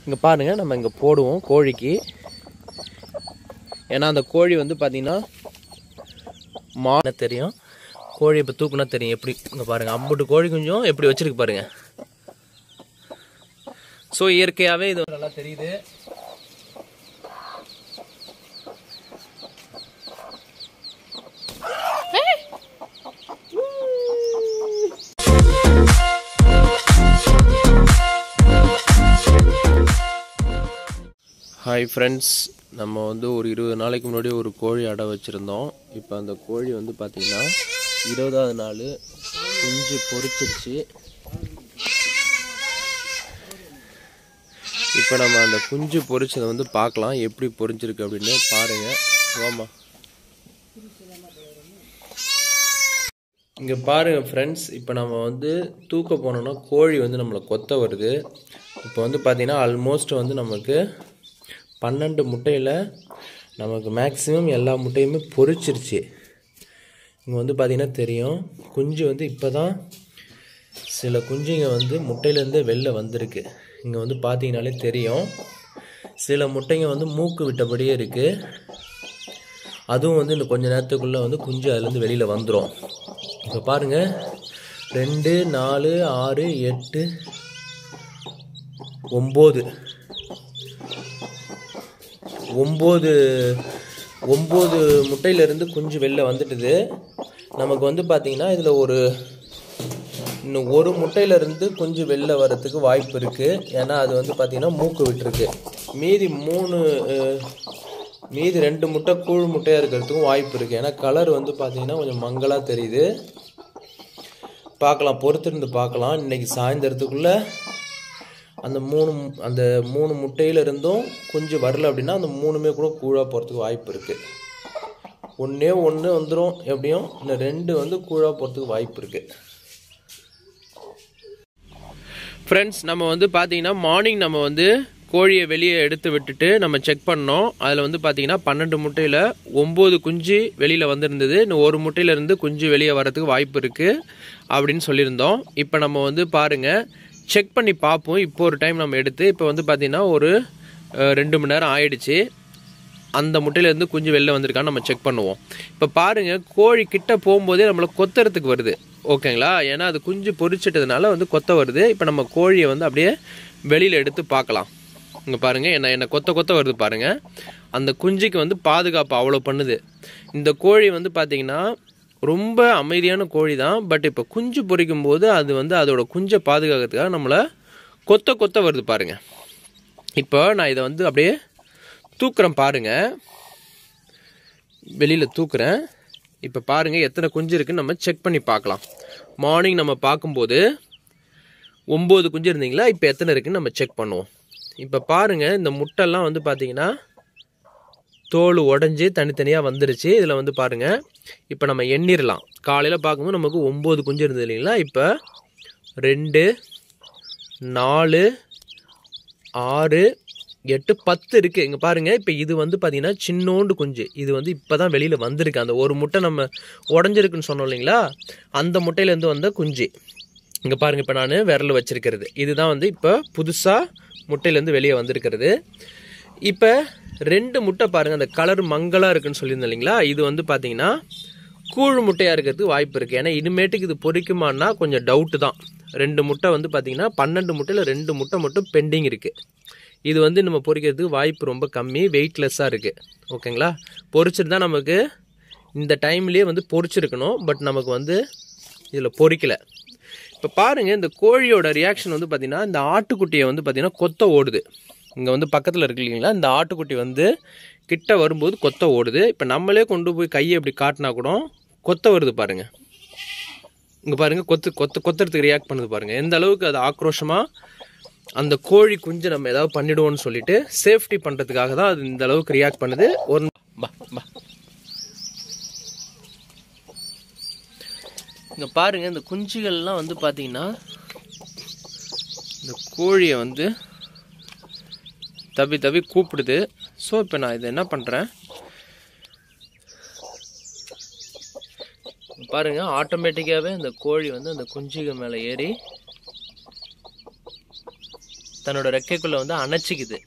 இங்கே பாருங்கள் நம்ம இங்கே போடுவோம் கோழிக்கு ஏன்னா அந்த கோழி வந்து பார்த்திங்கன்னா மா தெரியும் கோழி இப்போ தூக்குனா தெரியும் எப்படி இங்கே பாருங்கள் அம்புட்டு கோழி குஞ்சும் எப்படி வச்சிருக்கு பாருங்க ஸோ இயற்கையாகவே இது நல்லா தெரியுது ஹாய் ஃப்ரெண்ட்ஸ் நம்ம வந்து ஒரு இருபது நாளைக்கு முன்னாடி ஒரு கோழி அடை வச்சுருந்தோம் இப்போ அந்த கோழி வந்து பார்த்திங்கன்னா இருபதாவது நாள் குஞ்சு பொரிச்சிருச்சு இப்போ நம்ம அந்த குஞ்சு பொரிச்சதை வந்து பார்க்கலாம் எப்படி பொரிஞ்சிருக்கு அப்படின்னு பாருங்கள் ஆமாம் இங்கே பாருங்கள் ஃப்ரெண்ட்ஸ் இப்போ நம்ம வந்து தூக்க போனோம்னா கோழி வந்து நம்மளை கொத்த வருது இப்போ வந்து பார்த்திங்கன்னா ஆல்மோஸ்ட் வந்து நமக்கு பன்னெண்டு முட்டையில் நமக்கு மேக்ஸிமம் எல்லா முட்டையுமே பொரிச்சிருச்சு இங்கே வந்து பார்த்திங்கன்னா தெரியும் குஞ்சு வந்து இப்போ தான் சில குஞ்சுங்க வந்து முட்டையிலேருந்தே வெளில வந்திருக்கு இங்கே வந்து பார்த்தீங்கனாலே தெரியும் சில முட்டைங்க வந்து மூக்கு விட்டபடியே இருக்குது அதுவும் வந்து இந்த கொஞ்ச நேரத்துக்குள்ளே வந்து குஞ்சு அதுலேருந்து வெளியில் வந்துடும் இப்போ பாருங்கள் ரெண்டு நாலு ஆறு எட்டு ஒம்பது ஒம்பது ஒம்பது முட்டையிலேருந்து குஞ்சு வெளில வந்துட்டுது நமக்கு வந்து பார்த்திங்கன்னா இதில் ஒரு இன்னும் ஒரு முட்டையிலேருந்து குஞ்சு வெளில வர்றதுக்கு வாய்ப்பு இருக்குது ஏன்னா அது வந்து பார்த்திங்கன்னா மூக்கு விட்டுருக்கு மீதி மூணு அஹ், மீதி ரெண்டு முட்டை கூழ் முட்டையாக இருக்கிறதுக்கும் வாய்ப்பு இருக்குது ஏன்னா கலர் வந்து பார்த்திங்கன்னா கொஞ்சம் மங்கலாக தெரியுது பார்க்கலாம் பொறுத்திருந்து பார்க்கலாம் இன்னைக்கு சாயந்தரத்துக்குள்ளே அந்த மூணு மு- அந்த மூணு முட்டையில இருந்தும் குஞ்சு வரல அப்படின்னா அந்த மூணுமே கூட கூழாக போகிறதுக்கு வாய்ப்பு இருக்குது ஒன்றே ஒன்று வந்துடும் எப்படியும் இன்னும் ரெண்டு வந்து கூழாக போகிறதுக்கு வாய்ப்பு இருக்குது ஃப்ரெண்ட்ஸ் நம்ம வந்து பார்த்தீங்கன்னா மார்னிங் நம்ம வந்து கோழியை வெளியே எடுத்து விட்டுட்டு நம்ம செக் பண்ணோம் அதில் வந்து பார்த்தீங்கன்னா பன்னெண்டு முட்டையில் ஒம்பது குஞ்சு வெளியில் வந்திருந்தது இன்னும் ஒரு முட்டையிலேருந்து குஞ்சு வெளியே வரதுக்கு வாய்ப்பு இருக்குது அப்படின்னு சொல்லியிருந்தோம் இப்போ நம்ம வந்து பாருங்கள் செக் பண்ணி பார்ப்போம் இப்போ ஒரு டைம் நம்ம எடுத்து இப்போ வந்து பார்த்தீங்கன்னா ஒரு அஹ், ரெண்டு மணி நேரம் ஆயிடுச்சு அந்த முட்டையிலேருந்து குஞ்சு வெளில வந்திருக்கான்னு நம்ம செக் பண்ணுவோம் இப்போ பாருங்க கோழி கிட்ட போகும்போதே நம்மளை கொத்துறதுக்கு வருது ஓகேங்களா ஏன்னா அது குஞ்சு பொரிச்சிட்டதுனால வந்து கொத்த வருது இப்போ நம்ம கோழியை வந்து அப்படியே வெளியில் எடுத்து பார்க்கலாம் இங்கே பாருங்க என்ன என்ன கொத்த கொத்த வருது பாருங்க அந்த குஞ்சுக்கு வந்து பாதுகாப்பு அவ்வளோ பண்ணுது இந்த கோழி வந்து பார்த்தீங்கன்னா ரொம்ப அமைதியான கோழி தான் பட் இப்போ குஞ்சு பொரிக்கும் போது அது வந்து அதோட குஞ்சை பாதுகாக்கிறதுக்காக நம்மளை கொத்த கொத்த வருது பாருங்க இப்போ நான் இதை வந்து அப்படியே தூக்குறேன் பாருங்க வெளியில் தூக்குறேன் இப்போ பாருங்க எத்தனை குஞ்சு இருக்குன்னு நம்ம செக் பண்ணி பார்க்கலாம் மார்னிங் நம்ம பார்க்கும்போது ஒம்பது குஞ்சு இருந்தீங்களா இப்போ எத்தனை இருக்குன்னு நம்ம செக் பண்ணுவோம் இப்போ பாருங்க இந்த முட்டைலாம் வந்து பார்த்தீங்கன்னா தோல் உடஞ்சி தனித்தனியாக வந்துருச்சு இதில் வந்து பாருங்க இப்போ நம்ம எண்ணிரலாம் காலையில் பார்க்கும்போது நமக்கு ஒம்பது குஞ்சு இருந்தது இல்லைங்களா இப்போ ரெண்டு நாலு ஆறு எட்டு பத்து இருக்கு இங்க பாருங்க இப்போ இது வந்து பாத்தீங்கன்னா சின்னோண்டு குஞ்சு இது வந்து இப்பதான் வெளியில வந்திருக்கு அந்த ஒரு முட்டை நம்ம உடஞ்சிருக்குன்னு சொன்னோம் இல்லைங்களா அந்த முட்டையில இருந்து வந்த குஞ்சு இங்க பாருங்க இப்போ நான் விரல் வச்சிருக்கிறது இதுதான் வந்து இப்போ புதுசா முட்டையிலேருந்து வெளியே வந்திருக்கிறது இப்போ ரெண்டு முட்டை பாருங்க அந்த கலர் மங்கலா இருக்குன்னு சொல்லியிருந்தேன் இல்லைங்களா இது வந்து பாத்தீங்கன்னா கூழ் முட்டையாக இருக்கிறதுக்கு வாய்ப்பு இருக்குது ஏன்னா இனிமேட்டுக்கு இது பொரிக்குமான்னா கொஞ்சம் டவுட்டு தான் ரெண்டு முட்டை வந்து பார்த்தீங்கன்னா பன்னெண்டு முட்டையில் ரெண்டு முட்டை மட்டும் பெண்டிங் இருக்குது இது வந்து நம்ம பொரிக்கிறதுக்கு வாய்ப்பு ரொம்ப கம்மி வெயிட்லெஸ்ஸாக இருக்குது ஓகேங்களா பொரிச்சிருந்தா நமக்கு இந்த டைம்லேயே வந்து பொரிச்சிருக்கணும் பட் நமக்கு வந்து இதில் பொரிக்கல இப்போ பாருங்கள் இந்த கோழியோட ரியாக்ஷன் வந்து பார்த்திங்கன்னா இந்த ஆட்டுக்குட்டியை வந்து பார்த்திங்கன்னா கொத்த ஓடுது இங்கே வந்து பக்கத்தில் இருக்கு இல்லைங்களா இந்த ஆட்டுக்குட்டி வந்து கிட்ட வரும்போது கொத்த ஓடுது இப்போ நம்மளே கொண்டு போய் கையை இப்படி காட்டினா கூட கொத்த வருது பாருங்க இங்கே பாருங்க கொத்து கொத்து கொத்துறதுக்கு ரியாக்ட் பண்ணுது பாருங்க எந்த அளவுக்கு அது ஆக்ரோஷமாக அந்த கோழி குஞ்சு நம்ம ஏதாவது பண்ணிடுவோம்னு சொல்லிட்டு சேஃப்டி பண்ணுறதுக்காக தான் அது இந்த அளவுக்கு ரியாக்ட் பண்ணுது ஒரு பா பா இங்கே பாருங்க இந்த குஞ்சுகள்லாம் வந்து பார்த்தீங்கன்னா இந்த கோழியை வந்து தப்பி தப்பி கூப்பிடுது ஸோ இப்போ நான் இதை என்ன பண்ணுறேன் பாருங்க ஆட்டோமேட்டிக்காகவே இந்த கோழி வந்து அந்த குஞ்சுகள் மேலே ஏறி தன்னோட ரெக்கைக்குள்ள வந்து அணைச்சிக்குது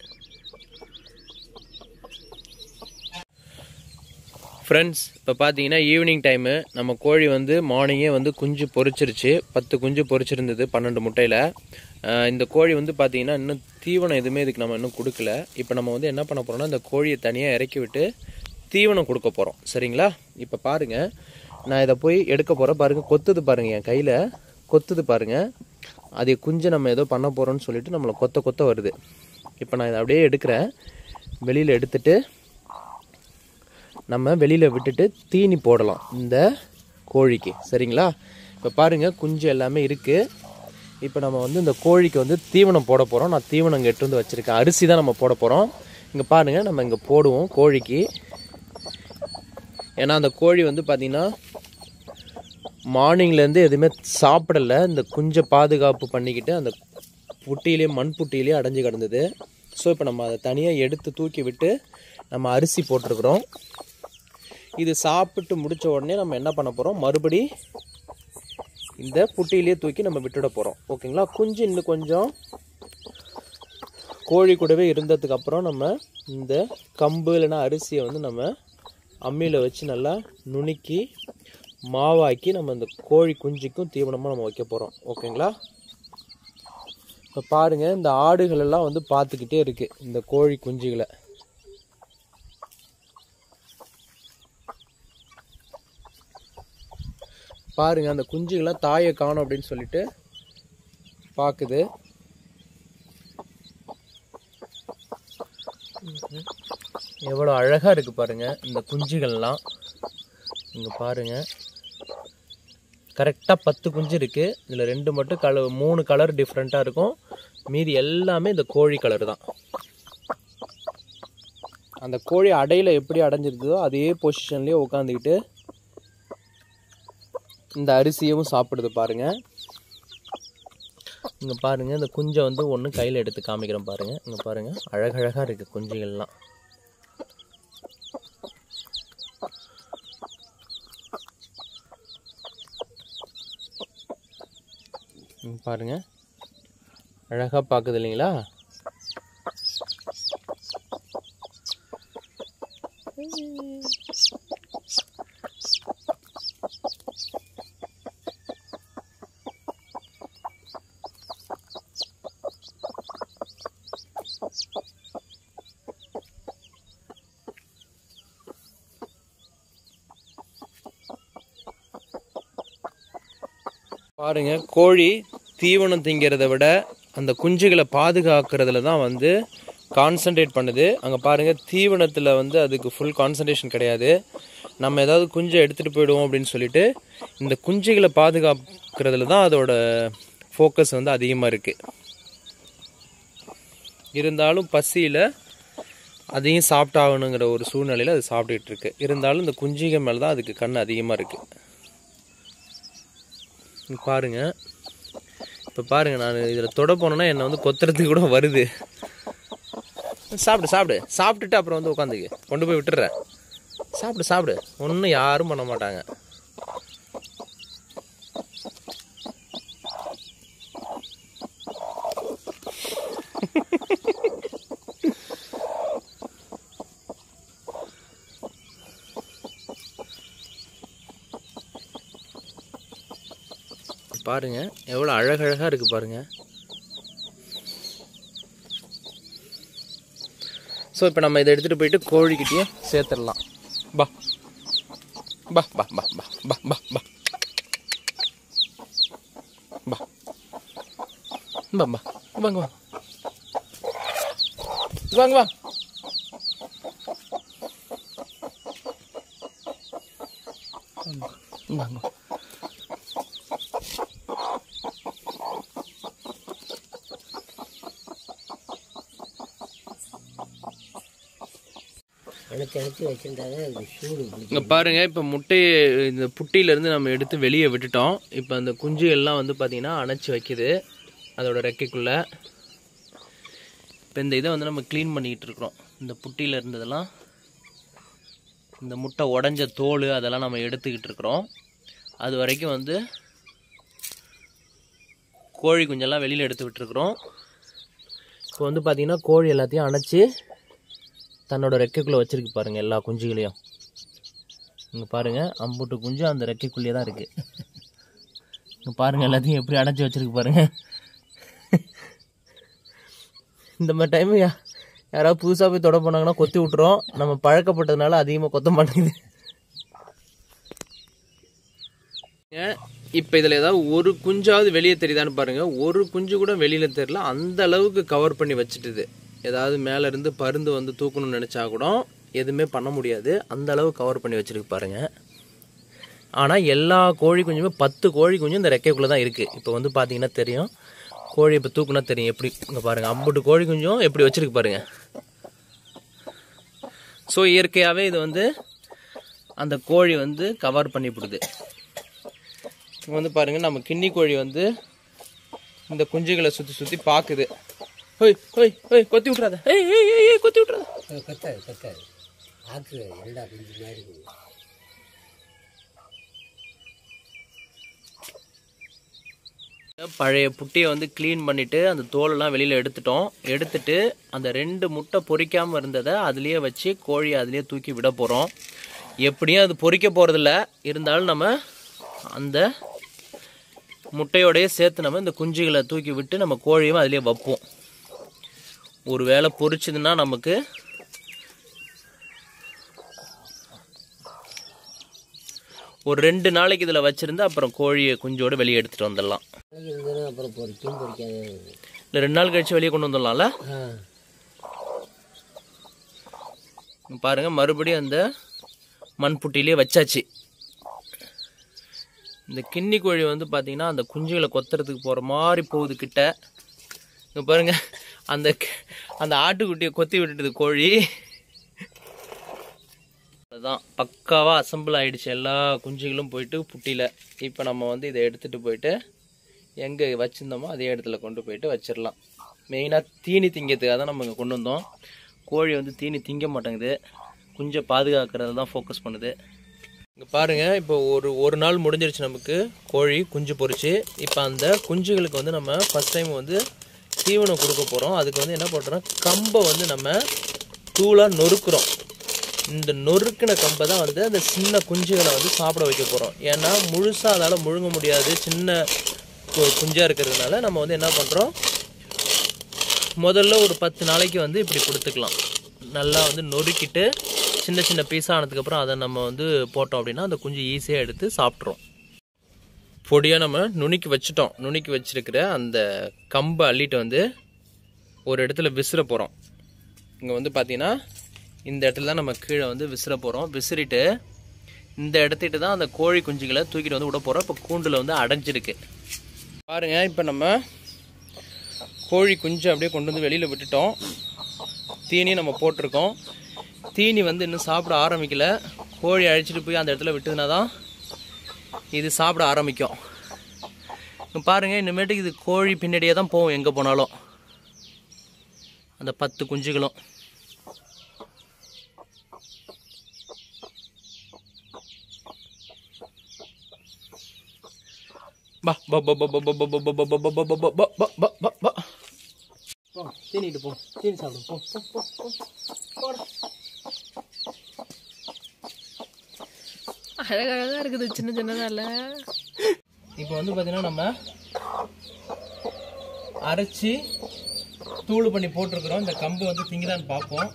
ஃப்ரெண்ட்ஸ் இப்போ பார்த்தீங்கன்னா ஈவினிங் டைமு நம்ம கோழி வந்து மார்னிங்கே வந்து குஞ்சு பொரிச்சிருச்சு பத்து குஞ்சு பொரிச்சிருந்தது பன்னெண்டு முட்டையில் இந்த கோழி வந்து பார்த்தீங்கன்னா இன்னும் தீவனம் எதுவுமே இதுக்கு நம்ம இன்னும் கொடுக்கல இப்போ நம்ம வந்து என்ன பண்ண போகிறோம்னா இந்த கோழியை தனியாக இறக்கி விட்டு தீவனம் கொடுக்க போகிறோம் சரிங்களா இப்போ பாருங்கள் நான் இதை போய் எடுக்க போகிறேன் பாருங்கள் கொத்துது பாருங்கள் என் கையில் கொத்துது பாருங்கள் அதை குஞ்சு நம்ம ஏதோ பண்ண போகிறோம்னு சொல்லிட்டு நம்மளை கொத்த கொத்த வருது இப்போ நான் இதை அப்படியே எடுக்கிறேன் வெளியில் எடுத்துட்டு நம்ம வெளியில் விட்டுட்டு தீனி போடலாம் இந்த கோழிக்கு சரிங்களா இப்போ பாருங்கள் குஞ்சு எல்லாமே இருக்குது இப்போ நம்ம வந்து இந்த கோழிக்கு வந்து தீவனம் போட போகிறோம் நான் தீவனம் இங்கே எட்டு வந்து வச்சுருக்கேன் அரிசி தான் நம்ம போட போகிறோம் இங்கே பாருங்கள் நம்ம இங்கே போடுவோம் கோழிக்கு ஏன்னா அந்த கோழி வந்து பார்த்திங்கன்னா மார்னிங்லேருந்து எதுவுமே சாப்பிடல இந்த குஞ்சை பாதுகாப்பு பண்ணிக்கிட்டு அந்த புட்டியிலே மண் புட்டியிலே அடைஞ்சு கிடந்தது ஸோ இப்போ நம்ம அதை தனியாக எடுத்து தூக்கி விட்டு நம்ம அரிசி போட்டிருக்கிறோம் இது சாப்பிட்டு முடிச்ச உடனே நம்ம என்ன பண்ண போகிறோம் மறுபடி இந்த புட்டியிலே தூக்கி நம்ம விட்டுட போகிறோம் ஓகேங்களா குஞ்சு இன்னும் கொஞ்சம் கோழி கூடவே இருந்ததுக்கு அப்புறம் நம்ம இந்த கம்பு இல்லைன்னா அரிசியை வந்து நம்ம அம்மியில் வச்சு நல்லா நுணுக்கி மாவாக்கி நம்ம இந்த கோழி குஞ்சுக்கும் தீவனமாக நம்ம வைக்க போகிறோம் ஓகேங்களா இப்போ பாருங்கள் இந்த ஆடுகள் எல்லாம் வந்து பார்த்துக்கிட்டே இருக்குது இந்த கோழி குஞ்சுகளை பாருங்க அந்த குஞ்சுகள்லாம் தாயை காணும் அப்படின்னு சொல்லிட்டு பார்க்குது எவ்வளோ அழகாக இருக்குது பாருங்க இந்த குஞ்சுகள்லாம் இங்கே பாருங்க கரெக்டாக பத்து குஞ்சு இருக்குது இதில் ரெண்டு மட்டும் கலர் மூணு கலர் டிஃப்ரெண்ட்டாக இருக்கும் மீதி எல்லாமே இந்த கோழி கலர் தான் அந்த கோழி அடையில் எப்படி அடைஞ்சிருக்குதோ அதே பொசிஷன்லேயே உட்காந்துக்கிட்டு இந்த அரிசியவும் சாப்பிடுது பாருங்க இங்கே பாருங்க இந்த குஞ்சை வந்து ஒன்று கையில் எடுத்து காமிக்கிறேன் பாருங்க இங்கே பாருங்க அழகழகாக இருக்கு குஞ்சுகள்லாம் இங்க பாருங்க அழகாக பார்க்குது இல்லைங்களா பாருங்க கோழி தீவனம் திங்கிறத விட அந்த குஞ்சுகளை பாதுகாக்கிறதுல தான் வந்து கான்சன்ட்ரேட் பண்ணுது அங்கே பாருங்க தீவனத்தில் வந்து அதுக்கு ஃபுல் கான்சன்ட்ரேஷன் கிடையாது நம்ம ஏதாவது குஞ்சை எடுத்துகிட்டு போயிடுவோம் அப்படின்னு சொல்லிட்டு இந்த குஞ்சுகளை பாதுகாக்கிறதுல தான் அதோட ஃபோக்கஸ் வந்து அதிகமாக இருக்குது இருந்தாலும் பசியில் அதையும் சாப்பிட்டாகணுங்கிற ஒரு சூழ்நிலையில் அது சாப்பிட்டுட்டு இருக்கு இருந்தாலும் இந்த குஞ்சுகள் மேலே தான் அதுக்கு கண் அதிகமாக இருக்குது இங்க பாருங்க இப்போ பாருங்க நான் இதில் தொட போனேன்னா என்னை வந்து கொத்துறதுக்கு கூட வருது சாப்பிடு சாப்பிடு சாப்பிட்டுட்டு அப்புறம் வந்து உட்காந்துக்கு கொண்டு போய் விட்டுறேன் சாப்பிடு சாப்பிடு ஒன்றும் யாரும் பண்ண மாட்டாங்க பாருங்க எவ்வளோ அழகழகா இருக்கு பாருங்க ஸோ இப்போ நம்ம இதை எடுத்துகிட்டு போயிட்டு கோழிக்கிட்டேயே சேர்த்துடலாம் பா பா பா பா பா பா பா பா பா பா பா வாங்க வாங்க வாங்க வா வாங்க எடுத்து எடுத்து வச்சிருந்தாங்க அது சூடு பிடிக்கும் இங்கே பாருங்க இப்போ முட்டையை இந்த புட்டியிலேருந்து நம்ம எடுத்து வெளியே விட்டுட்டோம் இப்போ அந்த குஞ்சு எல்லாம் வந்து பார்த்தீங்கன்னா அணைச்சி வைக்குது அதோட ரெக்கைக்குள்ள இப்போ இந்த இதை வந்து நம்ம க்ளீன் பண்ணிக்கிட்டு இருக்கிறோம் இந்த புட்டியில் இருந்ததெல்லாம் இந்த முட்டை உடஞ்ச தோல் அதெல்லாம் நம்ம எடுத்துக்கிட்டு இருக்கிறோம் அது வரைக்கும் வந்து கோழி குஞ்செல்லாம் வெளியில் எடுத்து விட்டுருக்குறோம் இப்போ வந்து பார்த்தீங்கன்னா கோழி எல்லாத்தையும் அணைச்சி தன்னோட ரெக்கைக்குள்ளே வச்சிருக்கு பாருங்க எல்லா குஞ்சுகளையும் இங்கே பாருங்க அம்புட்டு குஞ்சு அந்த ரெக்கைக்குள்ளேயே தான் இருக்கு இங்கே பாருங்க எல்லாத்தையும் எப்படி அடைச்சி வச்சிருக்கு பாருங்க இந்த மாதிரி டைம் யாராவது புதுசாக போய் தொட போனாங்கன்னா கொத்தி விட்டுரும் நம்ம பழக்கப்பட்டதுனால அதிகமாக கொத்த மாட்டேங்குது இப்போ இதில் ஏதாவது ஒரு குஞ்சாவது வெளியே தெரியுதான்னு பாருங்க ஒரு குஞ்சு கூட வெளியில் தெரியல அந்த அளவுக்கு கவர் பண்ணி வச்சுட்டுது ஏதாவது மேலே இருந்து பருந்து வந்து தூக்கணும்னு நினச்சா கூட எதுவுமே பண்ண முடியாது அந்த அளவு கவர் பண்ணி வச்சிருக்கு பாருங்க ஆனால் எல்லா கோழி குஞ்சுமே பத்து கோழி குஞ்சும் இந்த ரெக்கைக்குள்ளே தான் இருக்குது இப்போ வந்து பார்த்தீங்கன்னா தெரியும் கோழி இப்போ தூக்குனா தெரியும் எப்படி இங்கே பாருங்கள் அம்புட்டு கோழி குஞ்சும் எப்படி வச்சிருக்கு பாருங்க ஸோ இயற்கையாகவே இது வந்து அந்த கோழி வந்து கவர் பண்ணிவிடுது இங்க வந்து பாருங்க நம்ம கிண்ணி கோழி வந்து இந்த குஞ்சுகளை சுற்றி சுற்றி பார்க்குது ஓய் ஓய் ஓய் கொத்தி விட்றாத ஏய் ஏய் ஏய் ஏய் கொத்தி விட்றாத அது கொத்தாது கொத்தாது ஆக்கு எல்லா குஞ்சு மாதிரி இருக்குது பழைய புட்டியை வந்து க்ளீன் பண்ணிட்டு அந்த தோலெல்லாம் வெளியில் எடுத்துட்டோம் எடுத்துட்டு அந்த ரெண்டு முட்டை பொரிக்காமல் இருந்ததை அதுலேயே வச்சு கோழி அதுலேயே தூக்கி விட போகிறோம் எப்படியும் அது பொரிக்க போகிறதில்ல இருந்தாலும் நம்ம அந்த முட்டையோடயே சேர்த்து நம்ம இந்த குஞ்சுகளை தூக்கி விட்டு நம்ம கோழியும் அதுலேயே வைப்போம் ஒரு வேளை பொரிச்சதுன்னா நமக்கு ஒரு ரெண்டு நாளைக்கு இதில் வச்சுருந்து அப்புறம் கோழியை குஞ்சோட வெளியே எடுத்துகிட்டு வந்துடலாம் நாளைக்கு இருந்ததுன்னா அப்புறம் பொறிக்கும் பொறிக்காத இல்லை ரெண்டு நாள் கழிச்சு வெளியே கொண்டு வந்துடலாம்ல ஆ இங்க பாருங்க மறுபடியும் அந்த மண் புட்டிலே வச்சாச்சு இந்த கிண்ணி கோழி வந்து பார்த்தீங்கன்னா அந்த குஞ்சுகளை கொத்துறதுக்கு போகிற மாதிரி போகுது கிட்ட இங்க பாருங்க அந்த க- அந்த ஆட்டுக்குட்டியை கொத்தி விட்டுட்டுது கோழி அதுதான் பக்காவாக அசம்பிள் ஆயிடுச்சு எல்லா குஞ்சுகளும் போயிட்டு புட்டியில் இப்போ நம்ம வந்து இதை எடுத்துகிட்டு போயிட்டு எங்கே வச்சுருந்தோமோ அதே இடத்துல கொண்டு போயிட்டு வச்சிடலாம் மெயினாக தீனி திங்கிறதுக்காக தான் நம்ம இங்கே கொண்டு வந்தோம் கோழி வந்து தீனி திங்க மாட்டேங்குது குஞ்சை பாதுகாக்கிறது தான் ஃபோக்கஸ் பண்ணுது இங்கே பாருங்கள் இப்போ ஒரு ஒரு நாள் முடிஞ்சிருச்சு நமக்கு கோழி குஞ்சு பொரிச்சு இப்போ அந்த குஞ்சுகளுக்கு வந்து நம்ம ஃபஸ்ட் டைம் வந்து தீவனம் கொடுக்க போகிறோம் அதுக்கு வந்து என்ன பண்ணுறோம் கம்பை வந்து நம்ம தூளாக நொறுக்குறோம் இந்த நொறுக்கின கம்பை தான் வந்து அந்த சின்ன குஞ்சுகளை வந்து சாப்பிட வைக்க போகிறோம் ஏன்னா முழுசாக அதால் முழுங்க முடியாது சின்ன கு- குஞ்சா இருக்கிறதுனால நம்ம வந்து என்ன பண்ணுறோம் முதல்ல ஒரு பத்து நாளைக்கு வந்து இப்படி கொடுத்துக்கலாம் நல்லா வந்து நொறுக்கிட்டு சின்ன சின்ன பீஸாக ஆனதுக்கப்புறம் அதை நம்ம வந்து போட்டோம் அப்படின்னா அந்த குஞ்சு ஈஸியாக எடுத்து சாப்பிட்றோம் பொடியாக நம்ம நுணுக்கி வச்சுட்டோம் நுணுக்கி வச்சிருக்கிற அந்த கம்பை அள்ளிட்டு வந்து ஒரு இடத்துல விசிற போகிறோம் இங்கே வந்து பார்த்தீங்கன்னா இந்த இடத்துல தான் நம்ம கீழே வந்து விசிற போகிறோம் விசிறிட்டு இந்த இடத்திட்டு தான் அந்த கோழி குஞ்சுகளை தூக்கிட்டு வந்து விட போகிறோம் இப்போ கூண்டில் வந்து அடைஞ்சிருக்கு பாருங்க இப்போ நம்ம கோழி குஞ்சு அப்படியே கொண்டு வந்து வெளியில் விட்டுட்டோம் தீனி நம்ம போட்டிருக்கோம் தீனி வந்து இன்னும் சாப்பிட ஆரம்பிக்கல கோழி அழைச்சிட்டு போய் அந்த இடத்துல விட்டதுனா தான் இது சாப்பிட ஆரம்பிக்கும் இங்க பாருங்க இனிமேட்டுக்கு இது கோழி பின்னாடியே தான் போகும் எங்கே போனாலும் அந்த பத்து குஞ்சுகளும் பா பா பா பா பா பா பா பா பா பா பா பா பா பா பா பா பா பா பா போ தீனிட்டு போ தீனி சாப்பிடு போ போ போ போ போடா அழகழகா இருக்குது சின்ன சின்னதால இப்போ வந்து பார்த்தீங்கன்னா நம்ம அரைச்சி தூள் பண்ணி போட்டிருக்கிறோம் இந்த கம்பு வந்து திங்குதான்னு பார்ப்போம்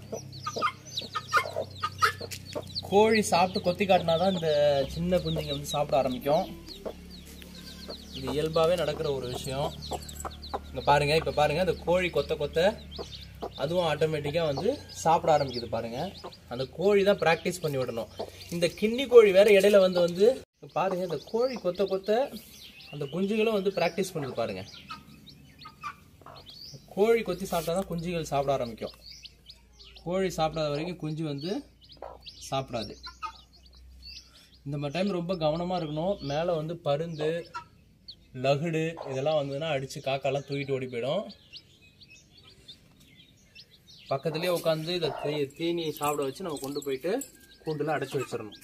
கோழி சாப்பிட்டு கொத்தி காட்டினா தான் இந்த சின்ன குஞ்சுங்க வந்து சாப்பிட ஆரம்பிக்கும் இது இயல்பாகவே நடக்கிற ஒரு விஷயம் இங்கே பாருங்க இப்போ பாருங்க இந்த கோழி கொத்த கொத்த அதுவும் ஆட்டோமேட்டிக்காக வந்து சாப்பிட ஆரம்பிக்குது பாருங்க அந்த கோழி தான் ப்ராக்டிஸ் பண்ணி விடணும் இந்த கிண்ணி கோழி வேற இடையில வந்து வந்து இங்க பாருங்க இந்த கோழி கொத்த கொத்த அந்த குஞ்சுகளும் வந்து ப்ராக்டிஸ் பண்ணுது பாருங்க கோழி கொத்தி சாப்பிட்டா தான் குஞ்சுகள் சாப்பிட ஆரம்பிக்கும் கோழி சாப்பிடாத வரைக்கும் குஞ்சு வந்து சாப்பிடாது இந்த மாதிரி டைம் ரொம்ப கவனமாக இருக்கணும் மேலே வந்து பருந்து லகுடு இதெல்லாம் வந்ததுன்னா அடித்து காக்காலாம் தூக்கிட்டு ஓடி போயிடும் பக்கத்துலேயே உட்காந்து இதை தீ தீனி சாப்பிட வச்சு நம்ம கொண்டு போயிட்டு கூண்டில் அடைச்சி வச்சிடணும்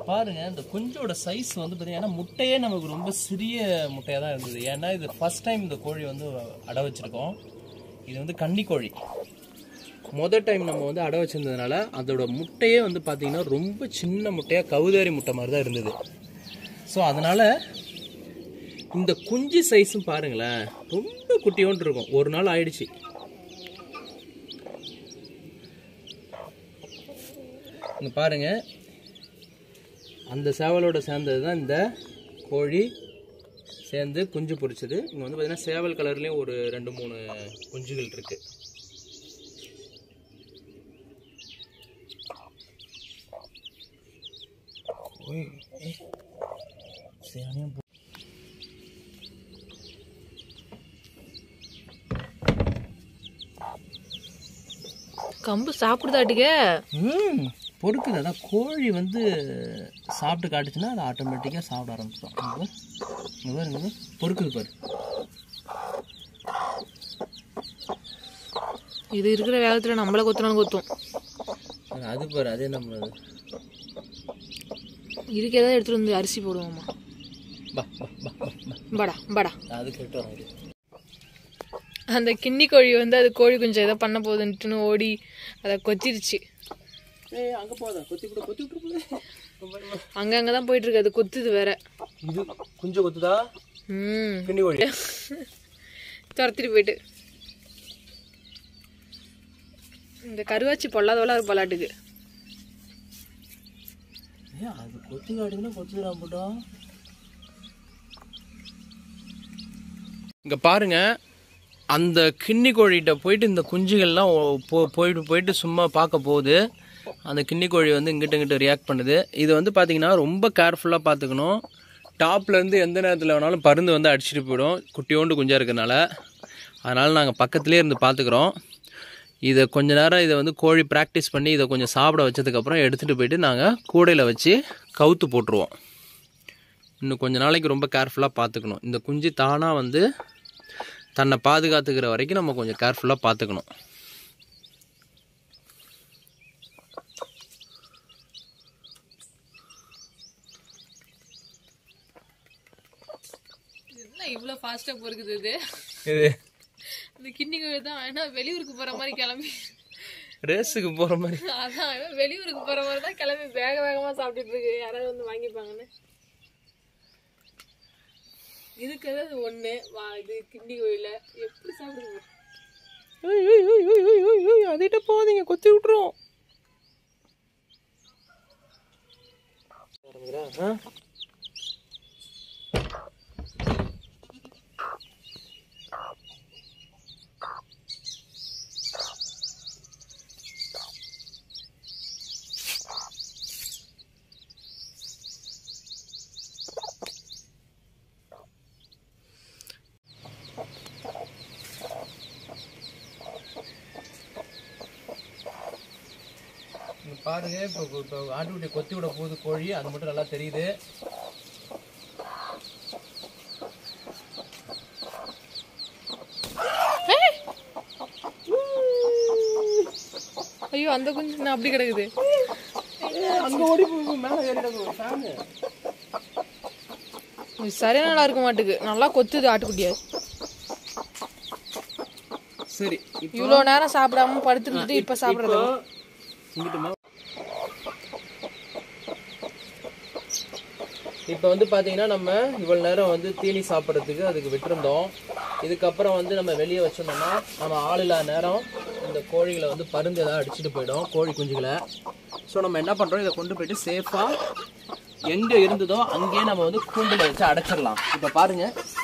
பாருங்க இந்த குஞ்சோட சைஸ் வந்து பார்த்தீங்கன்னா முட்டையே நமக்கு ரொம்ப சிறிய முட்டையாக தான் இருந்தது ஏன்னா இது ஃபர்ஸ்ட் டைம் இந்த கோழி வந்து அடை வச்சிருக்கோம் இது வந்து கன்னி கோழி முதல் டைம் நம்ம வந்து அடை வச்சிருந்ததுனால அதோட முட்டையே வந்து பார்த்தீங்கன்னா ரொம்ப சின்ன முட்டையாக கவுதாரி முட்டை மாதிரி தான் இருந்தது ஸோ அதனால் இந்த குஞ்சு சைஸும் பாருங்களேன் ரொம்ப குட்டியோண்டு இருக்கும் ஒரு நாள் ஆயிடுச்சு இங்க பாருங்க அந்த சேவலோட சேர்ந்தது தான் இந்த கோழி சேர்ந்து குஞ்சு பொரிச்சது இங்கே வந்து பார்த்தீங்கன்னா சேவல் கலர்லேயும் ஒரு ரெண்டு மூணு குஞ்சுகள் இருக்கு ஓய், ஏய், சேவனையும் போ- கம்பு சாப்பிடுதாட்டுக்க ம் பொறுக்குது அதான் கோழி வந்து சாப்பிட்டு காட்டுச்சுன்னா அது ஆட்டோமேட்டிக்காக சாப்பிட ஆரம்பிச்சிடும் இங்கே பாருங்க இது பொறுக்குது பாரு இது இருக்கிற வேகத்துல நம்மள கொத்துனாலும் கொத்தும் அது- அது பாரு அதே நம்ம அது. இதுக்கு ஏதாவது எடுத்துட்டு வந்து அரிசி போடுவோமா பா பா பா பா பா. படா படா அது கெட்டு வரும் இது அந்த கிண்ணி கோழி வந்து அது கோழி குஞ்சம் ஏதோ பண்ண போகுதுன்ட்டுன்னு ஓடி அதை கொத்திருச்சு ஏய் அங்கே போதா கொத்தி விட கொத்தி விட்டுரு அங்கங்க தான் போயிட்டு இருக்கு அது கொத்துது வேற இது குஞ்சு கொத்துதா ம் கிண்டி கோழி துரத்திட்டு போயிட்டு இந்த கருவாச்சி பொல்லாதவளா ஒரு பல்லாட்டுக்கு ஏன் அது கொத்தி காட்டுதுன்னா கொத்துதான் போட்டோம் இங்க பாருங்க அந்த கிண்ணி கோழிகிட்ட போயிட்டு இந்த குஞ்சுகள்லாம் ஓ- போ- போயிட்டு போயிட்டு சும்மா பார்க்க போகுது அந்த கிண்ணி கோழி வந்து இங்கிட்ட இங்கிட்ட ரியாக்ட் பண்ணுது இது வந்து பார்த்தீங்கன்னா ரொம்ப கேர்ஃபுல்லாக பார்த்துக்கணும் டாப்ல இருந்து எந்த நேரத்தில் வேணாலும் பருந்து வந்து அடிச்சிட்டு போயிடும் குட்டியோண்டு குஞ்சா இருக்கறனால அதனால் நாங்கள் பக்கத்துலேயே இருந்து பார்த்துக்குறோம் இதை கொஞ்ச நேரம் இதை வந்து கோழி ப்ராக்டிஸ் பண்ணி இதை கொஞ்சம் சாப்பிட வச்சதுக்கப்புறம் எடுத்துகிட்டு போயிட்டு நாங்கள் கூடையில் வச்சு கவுத்து போட்டுருவோம் இன்னும் கொஞ்ச நாளைக்கு ரொம்ப கேர்ஃபுல்லாக பார்த்துக்கணும் இந்த குஞ்சு தானாக வந்து தன்னை பாதுகாத்துக்கிற வரைக்கும் நம்ம கொஞ்சம் கேர்ஃபுல்லாக பார்த்துக்கணும் என்ன இவ்வளோ ஃபாஸ்ட்டாக பொறுக்குது இது இது இந்த கிண்ணி கோழி தான் ஏன்னா வெளியூருக்கு போகிற மாதிரி கிளம்பி ரேஸுக்கு போகிற மாதிரி அதான் இவன் வெளியூருக்கு போகிற மாதிரி தான் கிளம்பி வேக வேகமாக சாப்பிட்டுட்டு இருக்கு யாராவது வந்து வாங்கிப்பாங்கன்னு இதுக்கு ஏதாவது ஒன்று வா இது கிண்ணி கோயில எப்படி சாப்பிடுது அதிட்ட போதீங்க கொத்தி விட்டுரும் ஆ இங்க பாருங்க இப்போ இப்போ ஆட்டுக்குட்டி கொத்தி விட போகுது கோழி அது மட்டும் நல்லா தெரியுது ஐயோ அந்த குஞ்சு என்ன அப்படி கிடக்குது அங்க ஓடி போய் மேல ஏறிடுங்க ஃபேனு இது சரியா நல்லா இருக்க மாட்டுக்கு நல்லா கொத்துது ஆட்டுக்குட்டியா சரி இப்போ இவ்வளோ நேரம் சாப்பிடாம படுத்துக்கிட்டு இப்ப சாப்பிடுறது இங்கிட்டுமா இப்போ வந்து பார்த்தீங்கன்னா நம்ம இவ்வளோ நேரம் வந்து தீனி சாப்பிட்றதுக்கு அதுக்கு விட்டுருந்தோம் இதுக்கப்புறம் வந்து நம்ம வெளியே வச்சிருந்தோம்னா நம்ம ஆள் இல்லாத நேரம் இந்த கோழிகளை வந்து பருந்து ஏதாவது அடிச்சுட்டு போயிடும் கோழி குஞ்சுகளை ஸோ நம்ம என்ன பண்ணுறோம் இதை கொண்டு போயிட்டு சேஃபாக எங்கே இருந்ததோ அங்கேயே நம்ம வந்து கூண்டில் வச்சு அடைச்சிடலாம் இப்போ பாருங்கள்